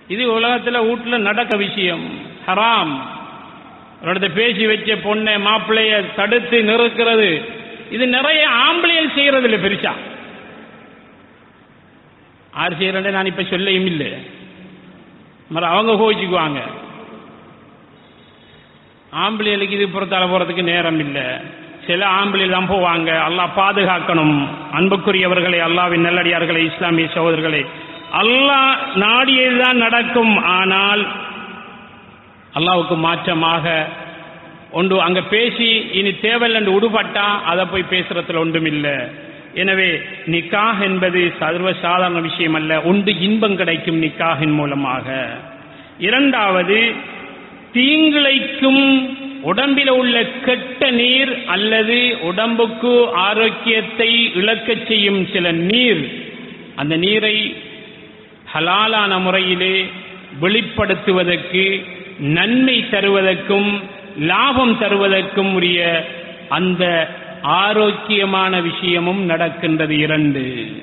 இது உலகத்துல வீட்டுல நடக்க விஷயம் ஹராம் அவரோட பேசி வச்ச பொண்ணை மாப்பிள்ளைய தடுத்து நிறுக்கிறது இது நிறைய ஆம்பளைகள் செய்யறது இல்லை பெருசா ஆறு செய்யறேன் நான் இப்ப சொல்லையும் இல்லை மறு அவங்க கோச்சிக்குவாங்க ஆம்பளைகளுக்கு இது புறத்தால போறதுக்கு நேரம் இல்லை சில ஆம்பளை தான் போவாங்க அல்லாஹ் பாதுகாக்கணும் அன்புக்குரியவர்களே அல்லாவின் நல்லடியார்களே இஸ்லாமிய சகோதரர்களே அல்லாஹ் நாடியதுதான் நடக்கும் ஆனால் அல்லாவுக்கு மாற்றமாக ஒன்று அங்க பேசி இனி தேவையில்லை என்று உடுபட்டா அதை போய் பேசுறதுல ஒன்றும் இல்லை எனவே நிக்காஹ் என்பது சர்வ சாதாரண விஷயம் அல்ல ஒன்று இன்பம் கிடைக்கும் நிக்காகின் மூலமாக இரண்டாவது தீங்கிழைக்கும் உடம்பில் உள்ள கெட்ட நீர் அல்லது உடம்புக்கு ஆரோக்கியத்தை இழக்கச் செய்யும் சில நீர் அந்த நீரை ஹலாலான முறையிலே வெளிப்படுத்துவதற்கு நன்மை தருவதற்கும் லாபம் தருவதற்கும் உரிய அந்த ஆரோக்கியமான விஷயமும் நடக்கின்றது இரண்டு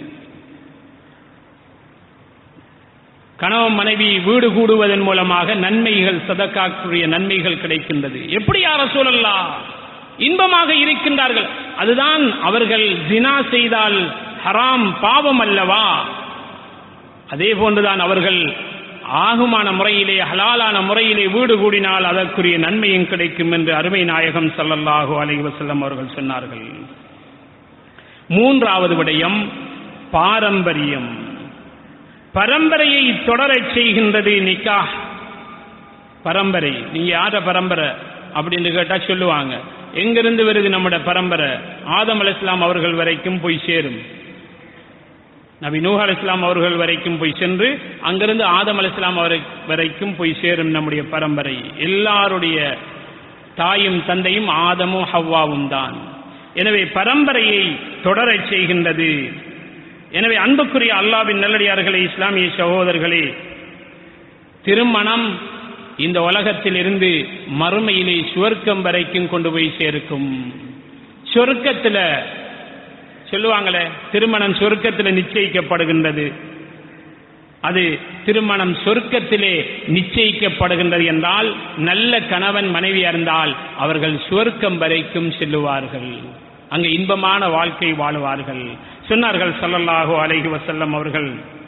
கணவன் மனைவி வீடு கூடுவதன் மூலமாக நன்மைகள் சதக்காக்குரிய நன்மைகள் கிடைக்கின்றது எப்படி யார சூழல்லா இன்பமாக இருக்கின்றார்கள் அதுதான் அவர்கள் ஜினா செய்தால் ஹராம் பாவம் அல்லவா அதே போன்றுதான் அவர்கள் ஆகுமான முறையிலே ஹலாலான முறையிலே வீடு கூடினால் அதற்குரிய நன்மையும் கிடைக்கும் என்று அருமை நாயகம் ஸல்லல்லாஹு அலைஹி வஸல்லம் அவர்கள் சொன்னார்கள் மூன்றாவது விடயம் பாரம்பரியம் பரம்பரையை தொடரச் செய்கின்றது நிக்காஹ் பரம்பரை நீங்க யார பரம்பரை அப்படின்னு கேட்டா சொல்லுவாங்க எங்கிருந்து வருது நம்முடைய பரம்பரை ஆதம் அலைஹிஸ்ஸலாம் அவர்கள் வரைக்கும் போய் சேரும் நபி நூஹ் அலைஹிஸ்ஸலாம் அவர்கள் வரைக்கும் போய் சென்று அங்கிருந்து ஆதம் அலைஹிஸ்ஸலாம் அவரை வரைக்கும் போய் சேரும் நம்முடைய பரம்பரை எல்லாருடைய தாயும் தந்தையும் ஆதமும் ஹவ்வாவும் தான் எனவே பரம்பரையை தொடரச் செய்கின்றது எனவே அன்புக்குரிய அல்லாவின் நல்லடியார்களே இஸ்லாமிய சகோதரர்களே திருமணம் இந்த உலகத்தில் இருந்து மறுமையிலே சுவர்க்கம் வரைக்கும் கொண்டு போய் சேர்க்கும் சொர்க்கத்துல சொல்லுவாங்களே திருமணம் சொர்க்கத்தில் நிச்சயிக்கப்படுகின்றது அது திருமணம் சொர்க்கத்திலே நிச்சயிக்கப்படுகின்றது என்றால் நல்ல கணவன் மனைவி இருந்தால் அவர்கள் சுவர்க்கம் வரைக்கும் செல்லுவார்கள் அங்கு இன்பமான வாழ்க்கை வாழுவார்கள் சொன்னார்கள் ஸல்லல்லாஹு அலைஹி வஸல்லம் அவர்கள்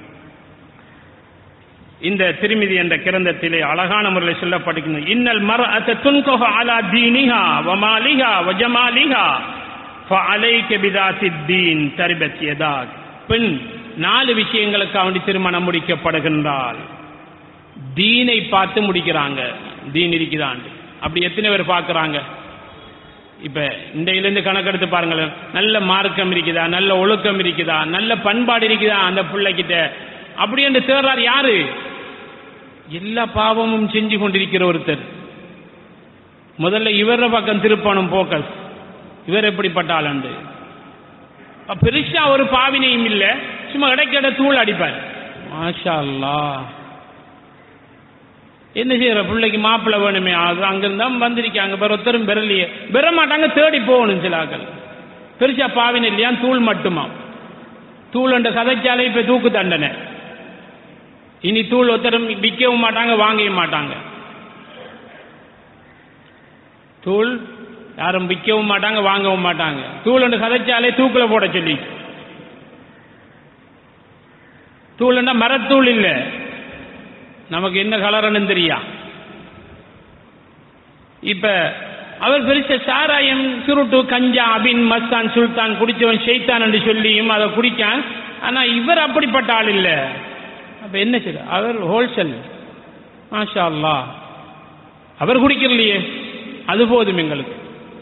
இந்த திருமிதி என்ற கிரந்தத்திலே அழகான முறையில் சொல்லப்படுகின்றது இன்னல் மர்அத துன்கஹு அலா தீனிஹா வ மாலிஹா வ ஜமாலிஹா ஃபஅலைக பிதாத்தித் தீன் தரிபத் யதாக் பெண் நாலு விஷயங்களுக்கு அவனுடைய திருமணம் முடிக்கப்படுகின்றால் தீனை பார்த்து முடிக்கிறாங்க தீன் இருக்குதான் அப்படி எத்தனை பேர் பார்க்கறாங்க இப்ப இருந்து கணக்கெடுத்து பாருங்களேன் நல்ல மார்க்கம் இருக்குதா நல்ல ஒழுக்கம் இருக்குதா நல்ல பண்பாடு இருக்குதா அந்த பிள்ளைகிட்ட அப்படி என்று தேர்றார் யாரு எல்லா பாவமும் செஞ்சு கொண்டிருக்கிற ஒருத்தர் முதல்ல இவர பக்கம் திருப்பணும் போக்கஸ் இவர் எப்படிப்பட்ட ஆளண்டு அப்ப பெருசா ஒரு பாவினையும் இல்ல சும்மா இடைக்கிட தூள் அடிப்பார் மாஷா அல்லாஹ் என்ன செய்யற பிள்ளைக்கு மாப்பிள்ளை வேணுமே அது அங்கிருந்தா வந்திருக்காங்க வேற ஒருத்தரும் பெறலையே பெற மாட்டாங்க தேடி போகணும் சில ஆக்கள் பெருசா பாவினை இல்லையா தூள் மட்டுமா தூள் என்ற கதைச்சாலே இப்ப தூக்கு தண்டனை இனி தூள் ஒருத்தரும் விற்கவும் மாட்டாங்க வாங்கவும் மாட்டாங்க தூள் யாரும் விற்கவும் மாட்டாங்க வாங்கவும் மாட்டாங்க தூள் என்று கதைச்சாலே தூக்குல போட சொல்லி தூள்னா மரத்தூள் இல்ல நமக்கு என்ன கலர்னு தெரியா இப்ப அவர் பெருச சாராயம் சுருட்டு கஞ்சா அபின் மஸ்தான் சுல்தான் குடிச்சவன் ஷெய்தான் என்று சொல்லியும் அதை குடிக்கான் ஆனா இவர் அப்படிப்பட்ட ஆள் இல்ல அப்ப என்ன செய்ய அவர் ஹோல்சேல் மாஷா அல்லாஹ் அவர் குடிக்கலையே அது போதும் எங்களுக்கு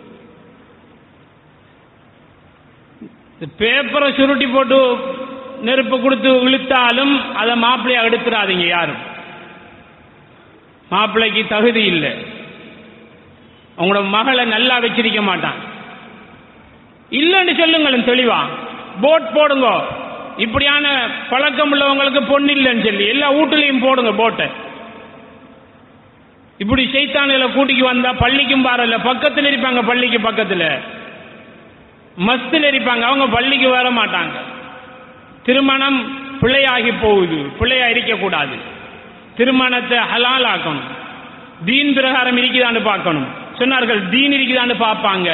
பேப்பரை சுருட்டி போட்டு நெருப்பு கொடுத்து இழுத்தாலும் அதை மாப்பிள்ளைய எடுத்துறாதீங்க யாரும் மாப்பிள்ளைக்கு தகுதி இல்லை உங்களோட மகளை நல்லா வச்சிருக்க மாட்டான் இல்லைன்னு சொல்லுங்களேன் தெளிவா போட் போடுங்க இப்படியான பழக்கம் உள்ளவங்களுக்கு பொண்ணு இல்லைன்னு சொல்லி எல்லா வீட்டுலையும் போடுங்க போட்டை இப்படி சைத்தானுகளை கூட்டிக்கு வந்தா பள்ளிக்கும் பாரல பக்கத்தில் இருப்பாங்க பள்ளிக்கு பக்கத்தில் மஸ்தில் இருப்பாங்க அவங்க பள்ளிக்கு வர மாட்டாங்க திருமணம் பிள்ளையாகி போகுது பிள்ளையா இருக்கக்கூடாது திருமணத்தை ஹலால் ஆக்கணும் தீன் பிரகாரம் இருக்குதான்னு பார்க்கணும் சொன்னார்கள் தீன் இருக்குதான்னு பார்ப்பாங்க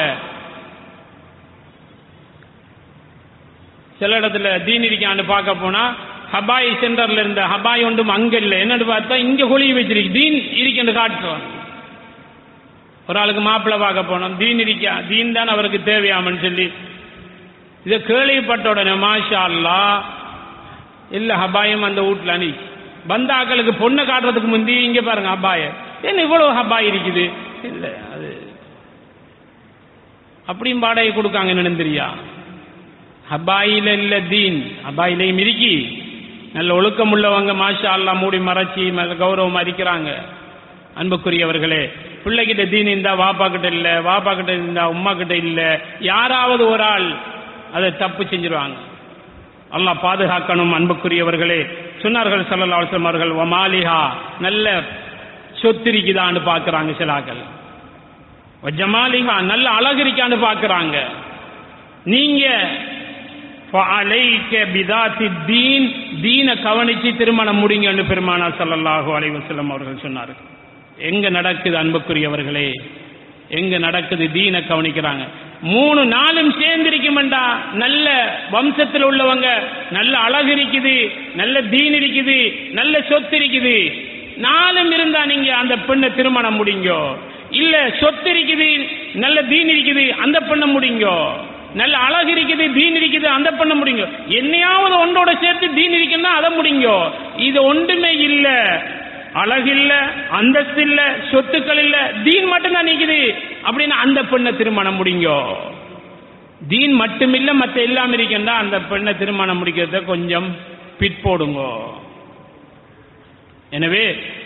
சில இடத்துல தீன் இருக்கான்னு பார்க்க போனா ஹபாய் சென்டர்ல இருந்த ஹபாய் ஒன்றும் அங்க இல்லை என்னன்னு பார்த்தா இங்க கொழுகி வச்சிருக்கு தீன் இருக்குன்னு காட்டுறோம் ஒரு ஆளுக்கு மாப்பிள்ளை பார்க்க போனோம் தீன் இருக்கா தீன் தான் அவருக்கு தேவையாமன்னு சொல்லி இதை கேள்விப்பட்ட உடனே மாஷா அல்லா இல்ல ஹபாயும் அந்த வீட்டுல அணி பந்தாக்களுக்கு பொண்ணை காட்டுறதுக்கு முந்தி இங்க பாருங்க ஹபாய என்ன இவ்வளவு ஹபாய் இருக்குது இல்ல அது அப்படியும் வாடகை கொடுக்காங்க என்னன்னு தெரியா ஹபாயில இல்ல தீன் ஹபாயிலையும் இருக்கி நல்ல ஒழுக்கம் உள்ளவங்க மாஷா அல்லா மூடி மறைச்சி நல்ல கௌரவம் அரிக்கிறாங்க அன்புக்குரியவர்களே பிள்ளைகிட்ட தீன் இருந்தா வாப்பா கிட்ட இல்ல வாப்பா கிட்ட இருந்தா உம்மா கிட்ட இல்ல யாராவது ஒரு ஆள் அதை தப்பு செஞ்சிருவாங்க அல்லாஹ் பாதுகாக்கணும் அன்புக்குரியவர்களே சொன்னார்கள் சல்லல்லாஹு அலைஹி வஸல்லம் அவர்கள் வமாலிஹா நல்ல சொத்திரிக்குதான்னு பார்க்கறாங்க சிலாக்கள் ஜமாலிஹா நல்ல அழகு இருக்கான்னு பார்க்கறாங்க நீங்க ஃபஅலைக பிதாத்தி தீன் தீனை கவனிச்சு திருமணம் முடிங்கன்னு பெருமானார் ஸல்லல்லாஹு அலைஹி வஸல்லம் அவர்கள் சொன்னார்கள் எங்க நடக்குது அன்புக்குரியவர்களே எங்க நடக்குது தீனை கவனிக்கிறாங்க மூணு நாளும் சேர்ந்திருக்குமெண்டா நல்ல வம்சத்தில் உள்ளவங்க நல்ல அழகு இருக்குது நல்ல தீன் இருக்குது நல்ல சொத்து இருக்குது நாளும் இருந்தா நீங்க அந்த பெண்ணை திருமணம் முடிங்கோ இல்ல சொத்து இருக்குது நல்ல தீன் இருக்குது அந்த பெண்ணை முடிங்கோ நல்ல அழகு இருக்குது தீன் இருக்குது அந்த பண்ண முடியுங்க என்னையாவது ஒன்றோட சேர்த்து தீன் இருக்குன்னா அதை முடிங்கோ இது ஒன்றுமே இல்ல அழகு இல்ல அந்தஸ்து இல்ல சொத்துக்கள் இல்ல தீன் மட்டும்தான் நிக்குது அப்படின்னு அந்த பெண்ணை திருமணம் முடிங்கோ தீன் மட்டுமில்ல மற்ற எல்லாம் இருக்கா அந்த பெண்ணை திருமணம் முடிக்கிறத கொஞ்சம் பிற்போடுங்கோ எனவே